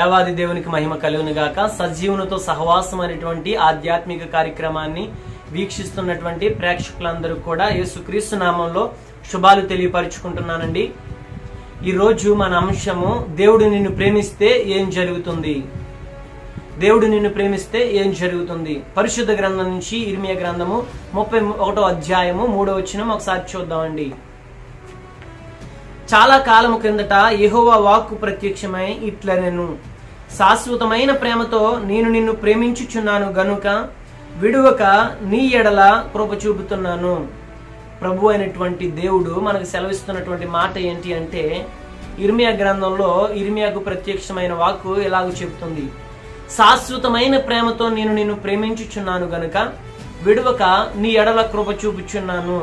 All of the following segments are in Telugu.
దేవాది దేవునికి మహిమ కలుగును గాక సజీవునితో సహవాసం అనేటువంటి ఆధ్యాత్మిక కార్యక్రమాన్ని వీక్షిస్తున్నటువంటి ప్రేక్షకులందరూ కూడా యేసుక్రీస్తు నామంలో శుభాలు తెలియపరుచుకుంటున్నానండి ఈ రోజు మన అంశము దేవుడు నిన్ను ప్రేమిస్తే ఏం జరుగుతుంది దేవుడు నిన్ను ప్రేమిస్తే ఏం జరుగుతుంది పరిశుద్ధ గ్రంథం నుంచి ఇర్మియా గ్రంథము ముప్పై ఒకటో అధ్యాయము మూడో వచ్చిన ఒకసారి చూద్దామండి చాలా కాలము క్రిందట యెహోవా వాక్కు ప్రత్యక్షమై ఇట్ల నేను శాశ్వతమైన ప్రేమతో నేను నిన్ను ప్రేమించుచున్నాను గనుక విడువక నీ ఎడల కృప చూపుతున్నాను ప్రభు అయినటువంటి దేవుడు మనకు సెలవిస్తున్నటువంటి మాట ఏంటి అంటే ఇర్మియా గ్రంథంలో ఇర్మియాకు ప్రత్యక్షమైన వాక్కు ఎలాగ చెబుతుంది శాశ్వతమైన ప్రేమతో నేను నిన్ను ప్రేమించుచున్నాను గనుక విడువక నీ ఎడల కృప చూపుచున్నాను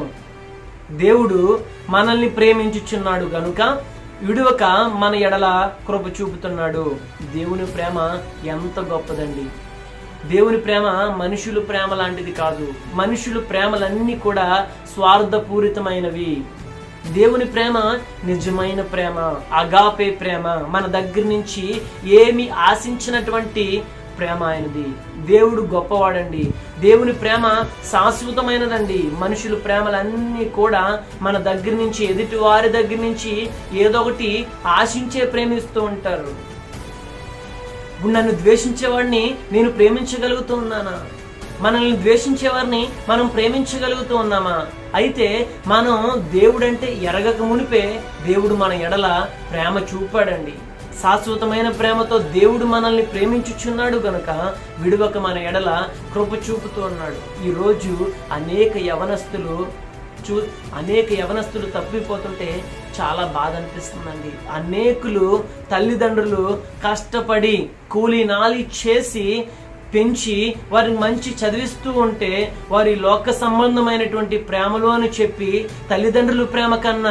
దేవుడు మనల్ని ప్రేమించుచున్నాడు గనుక విడువక మన ఎడల కృప చూపుతున్నాడు దేవుని ప్రేమ ఎంత గొప్పదండి దేవుని ప్రేమ మనుషుల ప్రేమ లాంటిది కాదు మనుషుల ప్రేమలన్నీ కూడా స్వార్థపూరితమైనవి దేవుని ప్రేమ నిజమైన ప్రేమ అగాపే ప్రేమ మన దగ్గర నుంచి ఏమి ఆశించినటువంటి ప్రేమ ఆయనది దేవుడు గొప్పవాడండి దేవుని ప్రేమ శాశ్వతమైనదండి మనుషుల ప్రేమలన్నీ కూడా మన దగ్గర నుంచి ఎదుటి వారి దగ్గర నుంచి ఏదో ఒకటి ఆశించే ప్రేమిస్తూ ఉంటారు ఇప్పుడు నన్ను ద్వేషించేవాడిని నేను ప్రేమించగలుగుతూ ఉన్నానా మనల్ని ద్వేషించేవారిని మనం ప్రేమించగలుగుతూ ఉన్నామా అయితే మనం దేవుడంటే ఎరగక మునిపే దేవుడు మన ఎడల ప్రేమ చూపాడండి శాశ్వతమైన ప్రేమతో దేవుడు మనల్ని ప్రేమించుచున్నాడు గనుక విడువక మన ఎడల కృప చూపుతూ ఉన్నాడు ఈరోజు అనేక యవనస్తులు చూ అనేక యవనస్తులు తప్పిపోతుంటే చాలా బాధ అనిపిస్తుందండి అనేకులు తల్లిదండ్రులు కష్టపడి కూలీ నాలి చేసి పెంచి వారిని మంచి చదివిస్తూ ఉంటే వారి లోక సంబంధమైనటువంటి ప్రేమలు అని చెప్పి తల్లిదండ్రుల ప్రేమ కన్నా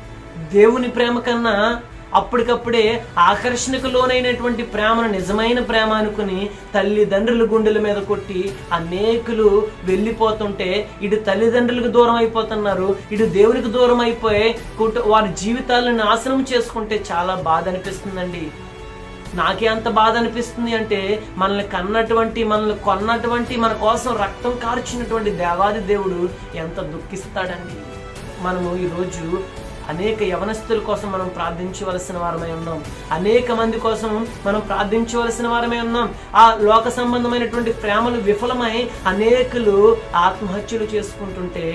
దేవుని ప్రేమ కన్నా అప్పటికప్పుడే ఆకర్షణకు లోనైనటువంటి ప్రేమను నిజమైన ప్రేమ అనుకుని తల్లిదండ్రుల గుండెల మీద కొట్టి అనేకులు వెళ్ళిపోతుంటే ఇటు తల్లిదండ్రులకు దూరం అయిపోతున్నారు ఇటు దేవునికి దూరం అయిపోయి కుట- వారి జీవితాలను నాశనం చేసుకుంటే చాలా బాధ అనిపిస్తుందండి నాకే అంత బాధ అనిపిస్తుంది అంటే మనల్ని కన్నటువంటి మనల్ని కొన్నటువంటి మన కోసం రక్తం కార్చినటువంటి దేవాది దేవుడు ఎంత దుఃఖిస్తాడండి మనము ఈరోజు అనేక యవనస్తుల కోసం మనం ప్రార్థించవలసిన వారమై ఉన్నాం అనేక మంది కోసం మనం ప్రార్థించవలసిన వారమై ఉన్నాం ఆ లోక సంబంధమైనటువంటి ప్రేమలు విఫలమై అనేకులు ఆత్మహత్యలు చేసుకుంటుంటే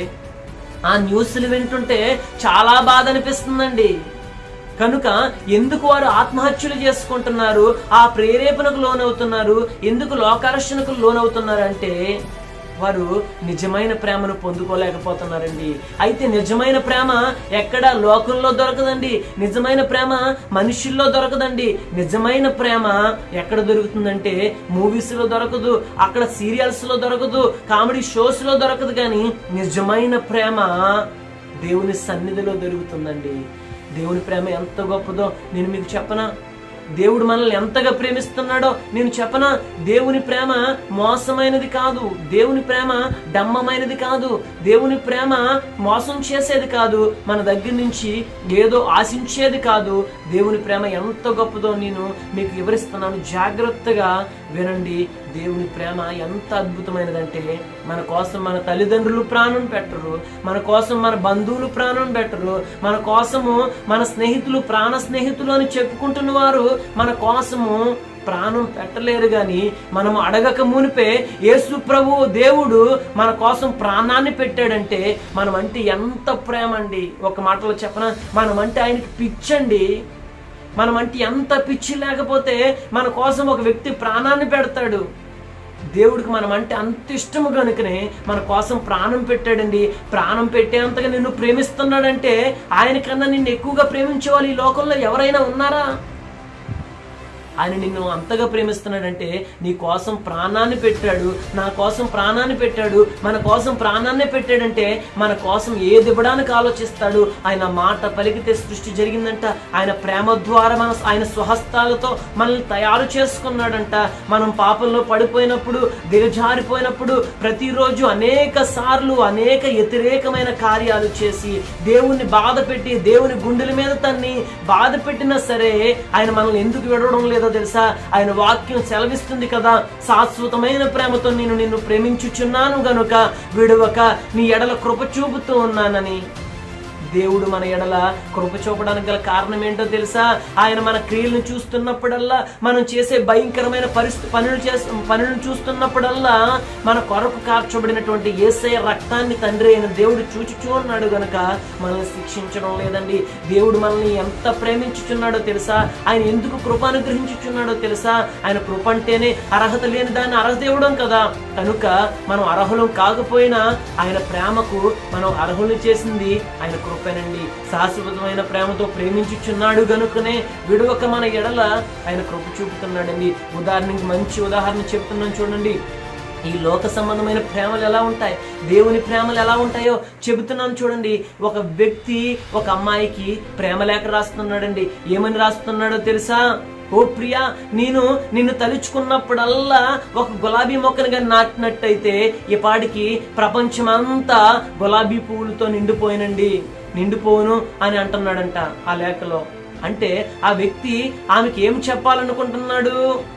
ఆ న్యూస్లు వింటుంటే చాలా బాధ అనిపిస్తుందండి కనుక ఎందుకు వారు ఆత్మహత్యలు చేసుకుంటున్నారు ఆ ప్రేరేపణకు లోనవుతున్నారు ఎందుకు లోకార్షణకు లోనవుతున్నారు అంటే వారు నిజమైన ప్రేమను పొందుకోలేకపోతున్నారండి అయితే నిజమైన ప్రేమ ఎక్కడ లోకంలో దొరకదండి నిజమైన ప్రేమ మనుషుల్లో దొరకదండి నిజమైన ప్రేమ ఎక్కడ దొరుకుతుందంటే మూవీస్ లో దొరకదు అక్కడ సీరియల్స్ లో దొరకదు కామెడీ షోస్ లో దొరకదు కానీ నిజమైన ప్రేమ దేవుని సన్నిధిలో దొరుకుతుందండి దేవుని ప్రేమ ఎంత గొప్పదో నేను మీకు చెప్పనా దేవుడు మనల్ని ఎంతగా ప్రేమిస్తున్నాడో నేను చెప్పనా దేవుని ప్రేమ మోసమైనది కాదు దేవుని ప్రేమ డమ్మమైనది కాదు దేవుని ప్రేమ మోసం చేసేది కాదు మన దగ్గర నుంచి ఏదో ఆశించేది కాదు దేవుని ప్రేమ ఎంత గొప్పదో నేను మీకు వివరిస్తున్నాను జాగ్రత్తగా వినండి దేవుని ప్రేమ ఎంత అద్భుతమైనదంటే మన కోసం మన తల్లిదండ్రులు ప్రాణం పెట్టరు మన కోసం మన బంధువులు ప్రాణం పెట్టరు మన కోసము మన స్నేహితులు ప్రాణ స్నేహితులు అని చెప్పుకుంటున్న వారు మన కోసము ప్రాణం పెట్టలేరు గాని మనం అడగక మునిపే యేసు ప్రభు దేవుడు మన కోసం ప్రాణాన్ని పెట్టాడంటే మనం అంటే ఎంత ప్రేమ అండి ఒక మాటలో చెప్పన మనం అంటే ఆయనకి పిచ్చండి మనం అంటే ఎంత పిచ్చి లేకపోతే మన కోసం ఒక వ్యక్తి ప్రాణాన్ని పెడతాడు దేవుడికి మనం అంటే అంత ఇష్టము కనుకనే మన కోసం ప్రాణం పెట్టాడండి ప్రాణం పెట్టేంతగా నిన్ను ప్రేమిస్తున్నాడంటే ఆయన కన్నా నిన్ను ఎక్కువగా ప్రేమించే వాళ్ళు ఈ లోకంలో ఎవరైనా ఉన్నారా ఆయన నిన్ను అంతగా ప్రేమిస్తున్నాడంటే నీ కోసం ప్రాణాన్ని పెట్టాడు నా కోసం ప్రాణాన్ని పెట్టాడు మన కోసం ప్రాణాన్నే పెట్టాడంటే మన కోసం ఏది ఇవ్వడానికి ఆలోచిస్తాడు ఆయన మాట పలికితే సృష్టి జరిగిందంట ఆయన ప్రేమ ద్వారా మన ఆయన స్వహస్తాలతో మనల్ని తయారు చేసుకున్నాడంట మనం పాపంలో పడిపోయినప్పుడు దిగజారిపోయినప్పుడు ప్రతిరోజు అనేక సార్లు అనేక వ్యతిరేకమైన కార్యాలు చేసి దేవుణ్ణి బాధ పెట్టి దేవుని గుండెల మీద తన్ని బాధ పెట్టినా సరే ఆయన మనల్ని ఎందుకు విడవడం లేదో తెలుసా ఆయన వాక్యం సెలవిస్తుంది కదా శాశ్వతమైన ప్రేమతో నేను నిన్ను ప్రేమించుచున్నాను గనుక విడువక నీ ఎడల కృప చూపుతూ ఉన్నానని దేవుడు మన ఎడల కృప చూపడానికి గల కారణం ఏంటో తెలుసా ఆయన మన క్రియలను చూస్తున్నప్పుడల్లా మనం చేసే భయంకరమైన పరిస్థితి పనులు చేస్తు పనులను చూస్తున్నప్పుడల్లా మన కొరకు కార్చబడినటువంటి ఏసయ రక్తాన్ని తండ్రి అయిన దేవుడు చూచుచూ ఉన్నాడు గనుక మనల్ని శిక్షించడం లేదండి దేవుడు మనల్ని ఎంత ప్రేమించుచున్నాడో తెలుసా ఆయన ఎందుకు కృప అనుగ్రహించుచున్నాడో తెలుసా ఆయన కృప అంటేనే అర్హత లేని దాన్ని అర్హత ఇవ్వడం కదా కనుక మనం అర్హులం కాకపోయినా ఆయన ప్రేమకు మనం అర్హులు చేసింది ఆయన కృపేనండి శాశ్వతమైన ప్రేమతో ప్రేమించుచున్నాడు గనుకనే విడువక మన ఎడల ఆయన కృప చూపుతున్నాడండి ఉదాహరణకి మంచి ఉదాహరణ చెప్తున్నాను చూడండి ఈ లోక సంబంధమైన ప్రేమలు ఎలా ఉంటాయి దేవుని ప్రేమలు ఎలా ఉంటాయో చెబుతున్నాను చూడండి ఒక వ్యక్తి ఒక అమ్మాయికి ప్రేమ లేఖ రాస్తున్నాడండి ఏమని రాస్తున్నాడో తెలుసా ఓ ప్రియా నేను నిన్ను తలుచుకున్నప్పుడల్లా ఒక గులాబీ మొక్కను కానీ నాటినట్టయితే ఈ పాటికి ప్రపంచమంతా గులాబీ పువ్వులతో నిండిపోయినండి నిండిపోను అని అంటున్నాడంట ఆ లేఖలో అంటే ఆ వ్యక్తి ఆమెకి ఏం చెప్పాలనుకుంటున్నాడు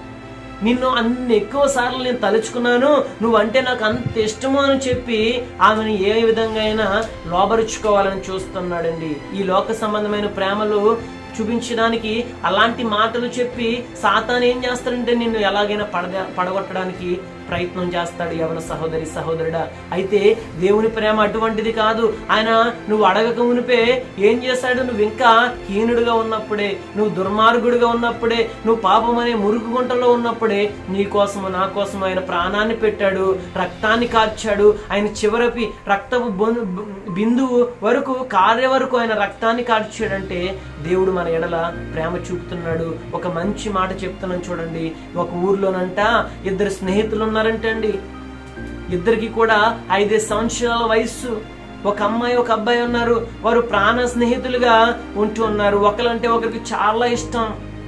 నిన్ను అన్ని ఎక్కువ సార్లు నేను తలుచుకున్నాను నువ్వంటే నాకు అంత ఇష్టము అని చెప్పి ఆమెను ఏ విధంగా అయినా లోబరుచుకోవాలని చూస్తున్నాడండి ఈ లోక సంబంధమైన ప్రేమలు చూపించడానికి అలాంటి మాటలు చెప్పి సాతాన్ ఏం చేస్తాడంటే నిన్ను ఎలాగైనా పడద పడగొట్టడానికి ప్రయత్నం చేస్తాడు యవన సహోదరి సహోదరుడా అయితే దేవుని ప్రేమ అటువంటిది కాదు ఆయన నువ్వు అడగక మునిపే ఏం చేశాడు నువ్వు ఇంకా హీనుడుగా ఉన్నప్పుడే నువ్వు దుర్మార్గుడిగా ఉన్నప్పుడే నువ్వు పాపం అనే మురుగు గుంటలో ఉన్నప్పుడే నీ కోసము నా కోసము ఆయన ప్రాణాన్ని పెట్టాడు రక్తాన్ని కార్చాడు ఆయన చివరపి రక్తపు బొ- బిందువు వరకు కార్య వరకు ఆయన రక్తాన్ని కార్చాడంటే దేవుడు మన ఎడల ప్రేమ చూపుతున్నాడు ఒక మంచి మాట చెప్తున్నాను చూడండి ఒక ఊర్లోనంట ఇద్దరు స్నేహితులు ఉన్నారంటే అండి ఇద్దరికి కూడా ఐదేసి సంవత్సరాల వయస్సు ఒక అమ్మాయి ఒక అబ్బాయి ఉన్నారు వారు ప్రాణ స్నేహితులుగా ఉంటూ ఉన్నారు ఒకరంటే ఒకరికి చాలా ఇష్టం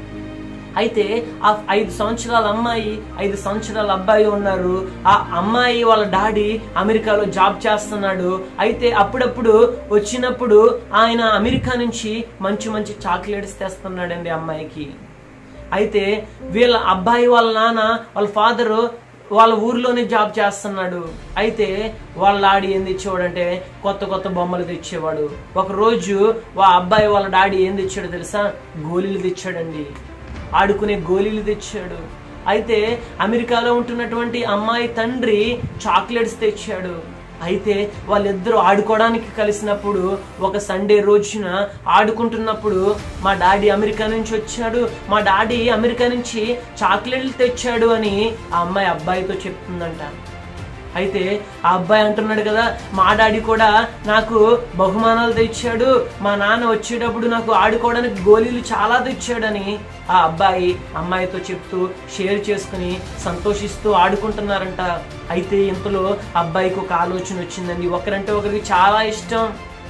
అయితే ఆ ఐదు సంవత్సరాల అమ్మాయి ఐదు సంవత్సరాల అబ్బాయి ఉన్నారు ఆ అమ్మాయి వాళ్ళ డాడీ అమెరికాలో జాబ్ చేస్తున్నాడు అయితే అప్పుడప్పుడు వచ్చినప్పుడు ఆయన అమెరికా నుంచి మంచి మంచి చాక్లెట్స్ తెస్తున్నాడండి అమ్మాయికి అయితే వీళ్ళ అబ్బాయి వాళ్ళ నాన్న వాళ్ళ ఫాదరు వాళ్ళ ఊర్లోనే జాబ్ చేస్తున్నాడు అయితే వాళ్ళ డాడీ ఏం తెచ్చేవాడంటే కొత్త కొత్త బొమ్మలు తెచ్చేవాడు ఒక రోజు వా అబ్బాయి వాళ్ళ డాడీ ఏం తెచ్చాడో తెలుసా గోళీలు తెచ్చాడండి ఆడుకునే గోళీలు తెచ్చాడు అయితే అమెరికాలో ఉంటున్నటువంటి అమ్మాయి తండ్రి చాక్లెట్స్ తెచ్చాడు అయితే వాళ్ళిద్దరూ ఆడుకోవడానికి కలిసినప్పుడు ఒక సండే రోజున ఆడుకుంటున్నప్పుడు మా డాడీ అమెరికా నుంచి వచ్చాడు మా డాడీ అమెరికా నుంచి చాక్లెట్లు తెచ్చాడు అని ఆ అమ్మాయి అబ్బాయితో చెప్తుందంట అయితే ఆ అబ్బాయి అంటున్నాడు కదా మా డాడీ కూడా నాకు బహుమానాలు తెచ్చాడు మా నాన్న వచ్చేటప్పుడు నాకు ఆడుకోవడానికి గోళీలు చాలా తెచ్చాడని ఆ అబ్బాయి అమ్మాయితో చెప్తూ షేర్ చేసుకుని సంతోషిస్తూ ఆడుకుంటున్నారంట అయితే ఇంతలో అబ్బాయికి ఒక ఆలోచన వచ్చిందండి ఒకరంటే ఒకరికి చాలా ఇష్టం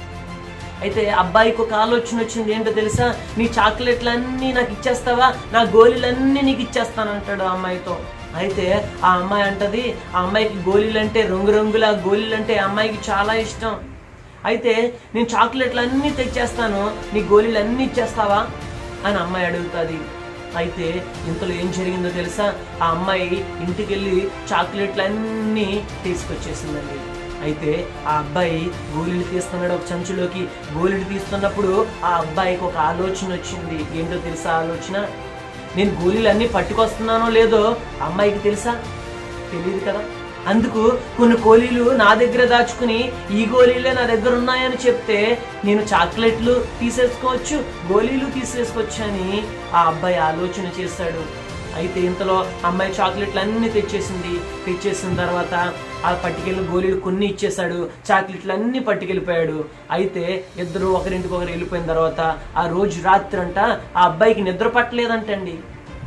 అయితే అబ్బాయికి ఒక ఆలోచన వచ్చింది ఏంటో తెలుసా నీ చాక్లెట్లన్నీ నాకు ఇచ్చేస్తావా నా గోళీలన్నీ నీకు ఇచ్చేస్తానంటాడు ఆ అమ్మాయితో అయితే ఆ అమ్మాయి అంటది ఆ అమ్మాయికి గోళీలు అంటే రంగురంగుల గోళీలు అంటే ఆ అమ్మాయికి చాలా ఇష్టం అయితే నేను చాక్లెట్లు అన్నీ తెచ్చేస్తాను నీ గోళీలు అన్నీ ఇచ్చేస్తావా అని అమ్మాయి అడుగుతుంది అయితే ఇంతలో ఏం జరిగిందో తెలుసా ఆ అమ్మాయి ఇంటికి వెళ్ళి చాక్లెట్లు అన్నీ తీసుకొచ్చేసిందండి అయితే ఆ అబ్బాయి గోళీలు తీస్తున్నాడు ఒక చంచులోకి గోళీలు తీస్తున్నప్పుడు ఆ అబ్బాయికి ఒక ఆలోచన వచ్చింది ఏంటో తెలుసా ఆలోచన నేను గోళీలు అన్నీ పట్టుకొస్తున్నానో లేదో అమ్మాయికి తెలుసా తెలియదు కదా అందుకు కొన్ని గోళీలు నా దగ్గర దాచుకుని ఈ గోళీలే నా దగ్గర ఉన్నాయని చెప్తే నేను చాక్లెట్లు తీసేసుకోవచ్చు గోళీలు తీసేసుకోవచ్చు అని ఆ అబ్బాయి ఆలోచన చేశాడు అయితే ఇంతలో అమ్మాయి చాక్లెట్లు అన్ని తెచ్చేసింది తెచ్చేసిన తర్వాత ఆ పట్టుకెళ్ళి గోళీలు కొన్ని ఇచ్చేశాడు చాక్లెట్లు అన్ని పట్టుకెళ్ళిపోయాడు అయితే ఇద్దరు ఒకరింటికి ఒకరు వెళ్ళిపోయిన తర్వాత ఆ రోజు రాత్రి అంట ఆ అబ్బాయికి నిద్ర పట్టలేదంటండి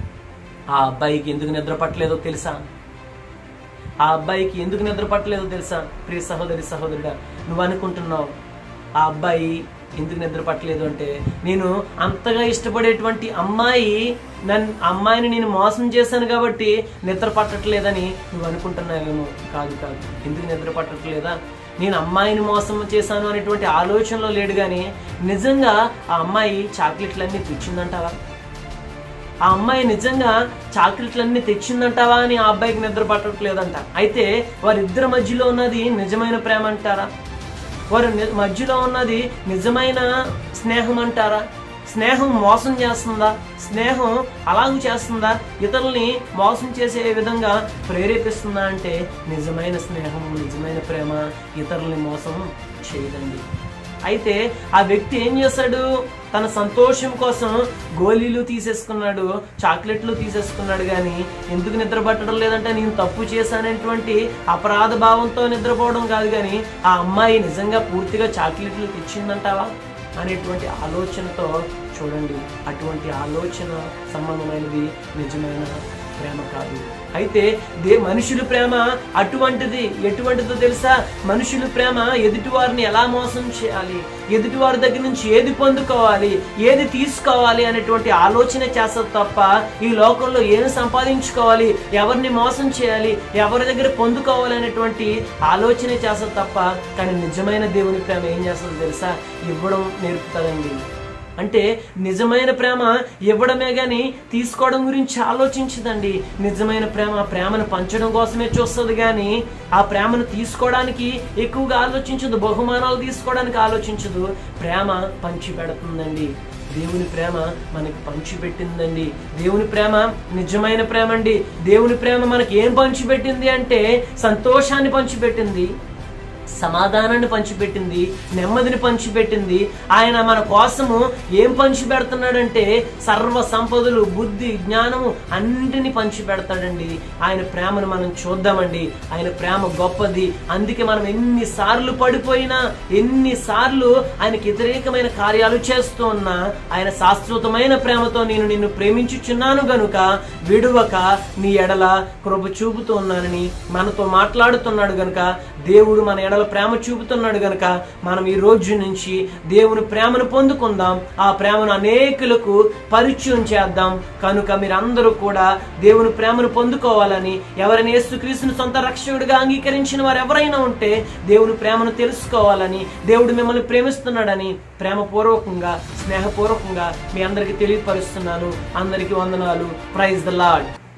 ఆ అబ్బాయికి ఎందుకు నిద్ర పట్టలేదో తెలుసా ఆ అబ్బాయికి ఎందుకు నిద్ర పట్టలేదో తెలుసా ప్రియ సహోదరి సహోదరుడా నువ్వు అనుకుంటున్నావు ఆ అబ్బాయి ఎందుకు నిద్ర పట్టలేదు అంటే నేను అంతగా ఇష్టపడేటువంటి అమ్మాయి నన్ను అమ్మాయిని నేను మోసం చేశాను కాబట్టి నిద్ర పట్టట్లేదని నువ్వు అనుకుంటున్నావేమో కాదు కాదు ఎందుకు నిద్ర పట్టట్లేదా నేను అమ్మాయిని మోసం చేశాను అనేటువంటి ఆలోచనలో లేడు కానీ నిజంగా ఆ అమ్మాయి చాక్లెట్లన్నీ తెచ్చిందంటావా ఆ అమ్మాయి నిజంగా చాక్లెట్లన్నీ తెచ్చిందంటావా అని ఆ అబ్బాయికి నిద్ర పట్టట్లేదంట అయితే వారిద్దరి మధ్యలో ఉన్నది నిజమైన ప్రేమ అంటారా వారి ని- మధ్యలో ఉన్నది నిజమైన స్నేహం అంటారా స్నేహం మోసం చేస్తుందా స్నేహం అలాగూ చేస్తుందా ఇతరుల్ని మోసం చేసే విధంగా ప్రేరేపిస్తుందా అంటే నిజమైన స్నేహం నిజమైన ప్రేమ ఇతరుల్ని మోసం చేయదండి అయితే ఆ వ్యక్తి ఏం చేశాడు తన సంతోషం కోసం గోళీలు తీసేసుకున్నాడు చాక్లెట్లు తీసేసుకున్నాడు కానీ ఎందుకు నిద్ర పట్టడం లేదంటే నేను తప్పు చేశానటువంటి అపరాధ భావంతో నిద్రపోవడం కాదు కానీ ఆ అమ్మాయి నిజంగా పూర్తిగా చాక్లెట్లు తెచ్చిందంటావా అనేటువంటి ఆలోచనతో చూడండి అటువంటి ఆలోచన సంబంధమైనది నిజమైన ప్రేమ కాదు అయితే దే మనుషుల ప్రేమ అటువంటిది ఎటువంటిదో తెలుసా మనుషుల ప్రేమ ఎదుటివారిని ఎలా మోసం చేయాలి ఎదుటివారి దగ్గర నుంచి ఏది పొందుకోవాలి ఏది తీసుకోవాలి అనేటువంటి ఆలోచన చేస్తుంది తప్ప ఈ లోకంలో ఏం సంపాదించుకోవాలి ఎవరిని మోసం చేయాలి ఎవరి దగ్గర పొందుకోవాలి అనేటువంటి ఆలోచన చేస్తుంది తప్ప కానీ నిజమైన దేవుని ప్రేమ ఏం చేస్తుందో తెలుసా ఇవ్వడం నేర్పుతుందండి అంటే నిజమైన ప్రేమ ఇవ్వడమే గాని తీసుకోవడం గురించి ఆలోచించదండి నిజమైన ప్రేమ ప్రేమను పంచడం కోసమే చూస్తుంది కానీ ఆ ప్రేమను తీసుకోవడానికి ఎక్కువగా ఆలోచించదు బహుమానాలు తీసుకోవడానికి ఆలోచించదు ప్రేమ పంచి పెడుతుందండి దేవుని ప్రేమ మనకి పంచిపెట్టిందండి దేవుని ప్రేమ నిజమైన ప్రేమ అండి దేవుని ప్రేమ మనకి ఏం పంచిపెట్టింది అంటే సంతోషాన్ని పంచిపెట్టింది సమాధానాన్ని పంచిపెట్టింది నెమ్మదిని పంచిపెట్టింది ఆయన మన కోసము ఏం పంచి పెడుతున్నాడంటే సర్వ సంపదలు బుద్ధి జ్ఞానము అన్నింటినీ పంచి పెడతాడండి ఆయన ప్రేమను మనం చూద్దామండి ఆయన ప్రేమ గొప్పది అందుకే మనం ఎన్నిసార్లు పడిపోయినా ఎన్నిసార్లు ఆయనకి వ్యతిరేకమైన కార్యాలు చేస్తూ ఉన్నా ఆయన శాశ్వతమైన ప్రేమతో నేను నిన్ను ప్రేమించుచున్నాను గనుక విడువక నీ ఎడల కృప చూపుతూ ఉన్నానని మనతో మాట్లాడుతున్నాడు గనుక దేవుడు మన ఎడల ప్రేమ చూపుతున్నాడు గనుక మనం ఈ రోజు నుంచి దేవుని ప్రేమను పొందుకుందాం ఆ ప్రేమను అనేకులకు పరిచయం చేద్దాం కనుక మీరందరూ కూడా దేవుని ప్రేమను పొందుకోవాలని ఎవరైనా యేసుక్రీస్తుని సొంత రక్షకుడిగా అంగీకరించిన వారు ఎవరైనా ఉంటే దేవుని ప్రేమను తెలుసుకోవాలని దేవుడు మిమ్మల్ని ప్రేమిస్తున్నాడని ప్రేమపూర్వకంగా స్నేహపూర్వకంగా మీ అందరికీ తెలియపరుస్తున్నాను అందరికీ వందనాలు ప్రైజ్ ద లాడ్